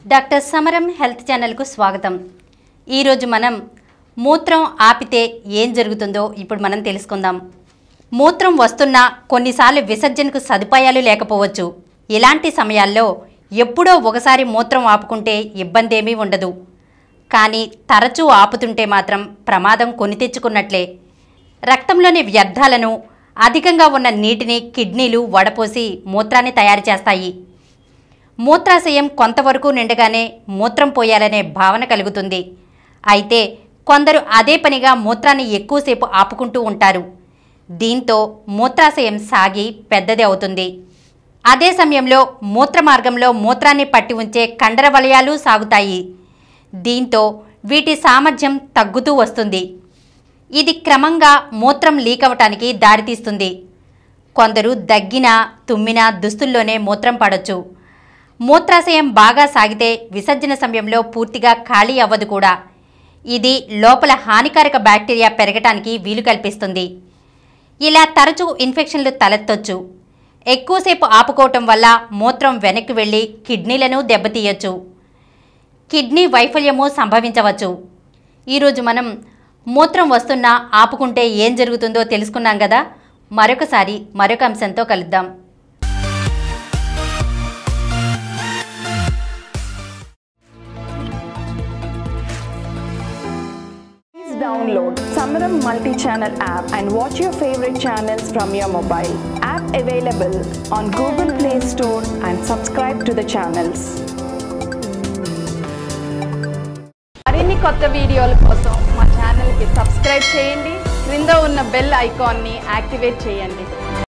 Doctor సమరం health ఛానల్కు స్వాగతం ఈరోజు మనం మూత్రం ఆపితే ఏం జరుగుతుందో ఇప్పుడు మనం తెలుసుకుందాం మూత్రం వస్తున్నా కొన్నిసార్లు విసర్జనకు సదుపాయాలు లేకపోవచ్చు ఇలాంటి సమయాల్లో ఎప్పుడో ఒకసారి మూత్రం ఆపుకుంటే ఇబ్బంది ఏమీ ఉండదు కానీ తరచూ ఆపుతుంటే మాత్రం ప్రమాదం కొని తెచ్చుకున్నట్లే రక్తంలోని వ్యర్థాలను అధికంగా ఉన్న నీటిని కిడ్నీలు వడపోసి మూత్రాన్ని తయారు చేస్తాయి మూత్రాశయం కొంతవరకు నిండగానే మూత్రం పోయాలనే భావన కలుగుతుంది అయితే కొందరు అదే పనిగా మూత్రాన్ని ఎక్కువసేపు ఆపుకుంటూ ఉంటారు దీంతో మూత్రాశయం సాగి పెద్దది అవుతుంది అదే సమయంలో మూత్ర మార్గంలో మూత్రాన్ని పట్టి ఉంచే కండర వలయాలు సాగుతాయి దీంతో వీటి సామర్థ్యం తగ్గుతూ వస్తుంది ఇది క్రమంగా మూత్రం లీక్ అవటానికి దారితీస్తుంది కొందరు దగ్గినా తుమ్మినా దుస్తుల్లోనే మూత్రం పడొచ్చు మూత్రాశయం బాగా సాగితే విసర్జన సమయంలో పూర్తిగా ఖాళీ అవ్వదు కూడా ఇది లోపల హానికారక బ్యాక్టీరియా పెరగటానికి వీలు కల్పిస్తుంది ఇలా తరచూ ఇన్ఫెక్షన్లు తలెత్తొచ్చు ఎక్కువసేపు ఆపుకోవటం వల్ల మూత్రం వెనక్కి వెళ్ళి కిడ్నీలను దెబ్బతీయొచ్చు కిడ్నీ వైఫల్యము సంభవించవచ్చు ఈరోజు మనం మూత్రం వస్తున్నా ఆపుకుంటే ఏం జరుగుతుందో తెలుసుకున్నాం కదా మరొకసారి మరొక అంశంతో కలుద్దాం Please download Samaram multi-channel app and watch your favorite channels from your mobile. App available on Google Play Store and subscribe to the channels. మరిన్ని కొత్త వీడియోల కోసం మా ఛానల్కి సబ్స్క్రైబ్ చేయండి క్రింద ఉన్న బెల్ ఐకాన్ని యాక్టివేట్ చేయండి